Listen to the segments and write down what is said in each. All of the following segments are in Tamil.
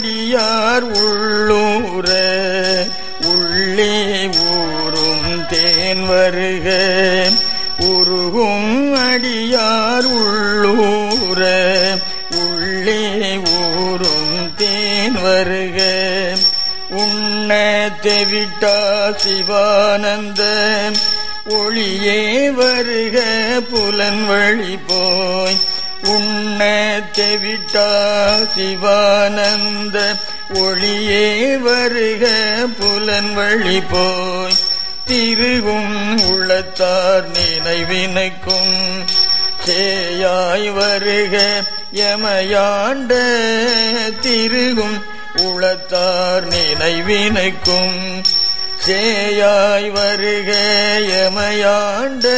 அடியார் உள்ளூர உள்ளே ஊரும் தேன் வருக உருகும் அடியார் உள்ளூர உள்ளே ஊரும் தேன் வருக உண்ண தெவிட்டா சிவானந்த ஒளியே வருக புலன் வழி போய் உண்ண தெவிட்டா சிவானந்த ஒளியே வருக புலன் வழி போய் திருகும் உள்ளத்தார் நினைவினைக்கும் சேயாய் வருக எமையாண்ட திருகும் உளத்தார் நினைவினைக்கும் சேயாய் வருக எமையாண்ட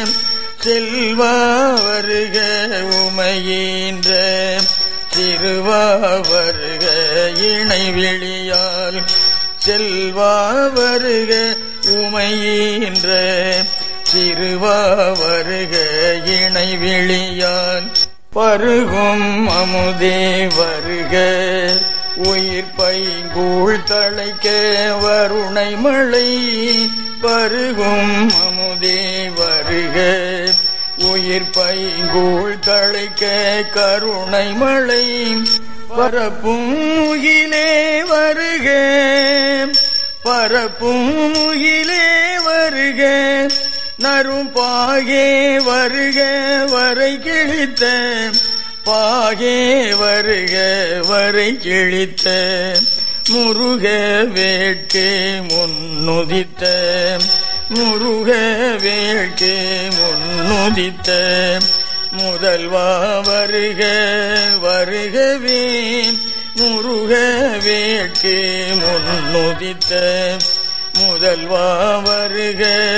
செல்வா வருக உமையீன்ற திருவா வருக இணை விழியால் செல்வா வருக உமையீன்ற திருவா வருக இணை விழியால் பருகும் அமுதே வருக உயிர் பைங்கூழ் தழைக்க வருணை மழை பருகும் அமுதே வருக உயிர் பைங்கூழ் தழைக்க கருணை மழை பரப்பும் முகிலே வருக பரப்பும் முகிலே வருக நரும் பாகே வருக வரை கிழித்த பாகே வருக வரை கிழித்த முருக வேட்கே முன்னுதித்த முருக வேட்கே முன்னுதித்த முதல்வா வருக வருகவே முருக வேட்கே முன்னுதித்த முதல்வா வருக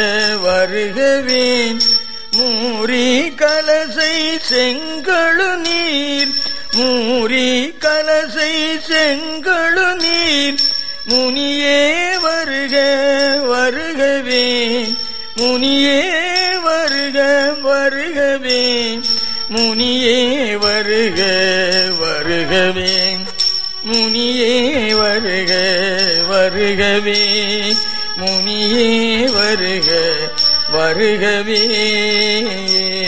வருகவே மூரி கலசை செங்கழு நீர் மூரி கலசை செங்கழு நீர் முனியே வருக வருகவே முனியே வருக வருகவே முனியே வருக வருகவே முனியே வருக வருகவே முனியே வருக வருகவே